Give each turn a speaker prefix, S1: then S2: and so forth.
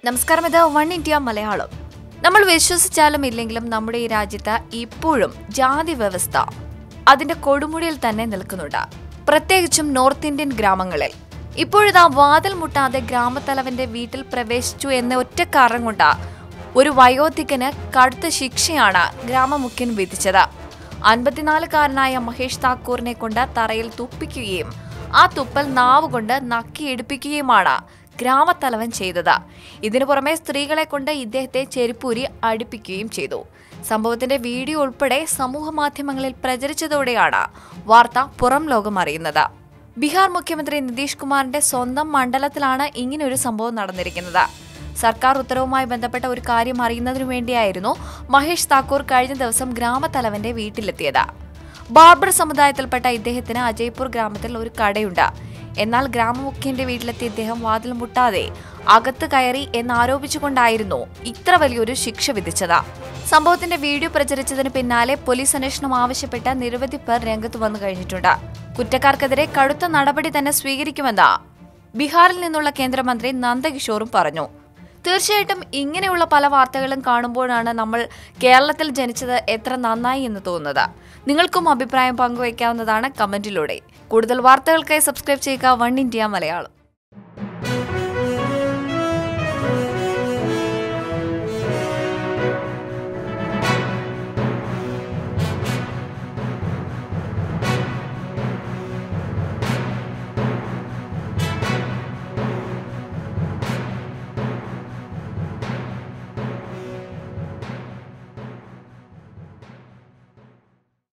S1: നമസ്കാരം ഇത് one India Malayalam നമ്മൾ വിശ്വസിച്ചാലും ഇല്ലെങ്കിലും നമ്മുടെ ഈ രാജ്യത്ത് ഇപ്പോഴും ജാതി വ്യവസ്ഥ അതിന്റെ കൊടുമുടിയിൽ തന്നെ നിൽക്കുന്നുണ്ട് പ്രത്യേകിച്ചും നോർത്ത് ഇന്ത്യൻ ഗ്രാമങ്ങളിൽ ഇപ്പോഴിതാ വാതിൽ മുട്ടാതെ ഗ്രാമത്തലവന്റെ വീട്ടിൽ പ്രവേശിച്ചു എന്ന ഒറ്റ കാരണം കൊണ്ട് ഒരു വയോധികന് കടുത്ത ശിക്ഷയാണ് ഗ്രാമമുഖ്യൻ വിധിച്ചത് അൻപത്തിനാലുകാരനായ മഹേഷ് താക്കൂറിനെ കൊണ്ട് തറയിൽ തുപ്പിക്കുകയും ആ തുപ്പൽ നാവുകൊണ്ട് നക്കിയെടുപ്പിക്കുകയുമാണ് ഗ്രാമത്തലവൻ ചെയ്തത് ഇതിനു പുറമെ സ്ത്രീകളെ കൊണ്ട് ഇദ്ദേഹത്തെ ചെരുപ്പൂരി അടുപ്പിക്കുകയും ചെയ്തു സംഭവത്തിന്റെ വീഡിയോ ഉൾപ്പെടെ സമൂഹ മാധ്യമങ്ങളിൽ പ്രചരിച്ചതോടെയാണ് വാർത്ത പുറം ലോകം അറിയുന്നത് ബീഹാർ മുഖ്യമന്ത്രി നിതീഷ് കുമാറിന്റെ സ്വന്തം മണ്ഡലത്തിലാണ് ഇങ്ങനെയൊരു സംഭവം നടന്നിരിക്കുന്നത് സർക്കാർ ഉത്തരവുമായി ബന്ധപ്പെട്ട ഒരു കാര്യം അറിയുന്നതിനു വേണ്ടിയായിരുന്നു മഹേഷ് താക്കൂർ കഴിഞ്ഞ ദിവസം ഗ്രാമത്തലവന്റെ വീട്ടിലെത്തിയത് ബാർബർ സമുദായത്തിൽപ്പെട്ട ഇദ്ദേഹത്തിന് അജയ്പൂർ ഗ്രാമത്തിൽ ഒരു കടയുണ്ട് എന്നാൽ ഗ്രാമമുഖ്യന്റെ വീട്ടിലെത്തിയ ഇദ്ദേഹം വാതിൽ മുട്ടാതെ അകത്ത് കയറി എന്നാരോപിച്ചുകൊണ്ടായിരുന്നു ഇത്ര വലിയൊരു ശിക്ഷ വിധിച്ചത് സംഭവത്തിന്റെ വീഡിയോ പ്രചരിച്ചതിന് പിന്നാലെ പോലീസ് അന്വേഷണം ആവശ്യപ്പെട്ട നിരവധി പേർ രംഗത്ത് വന്നു കഴിഞ്ഞിട്ടുണ്ട് കുറ്റക്കാർക്കെതിരെ കടുത്ത നടപടി തന്നെ സ്വീകരിക്കുമെന്ന് ബീഹാറിൽ നിന്നുള്ള കേന്ദ്രമന്ത്രി നന്ദകിഷോറും പറഞ്ഞു തീർച്ചയായിട്ടും ഇങ്ങനെയുള്ള പല വാർത്തകളും കാണുമ്പോഴാണ് നമ്മൾ കേരളത്തിൽ ജനിച്ചത് എത്ര നന്നായി എന്ന് തോന്നുന്നത് നിങ്ങൾക്കും അഭിപ്രായം പങ്കുവയ്ക്കാവുന്നതാണ് കമന്റിലൂടെ കൂടുതൽ വാർത്തകൾക്കായി സബ്സ്ക്രൈബ് ചെയ്യുക വൺ ഇന്ത്യ മലയാളം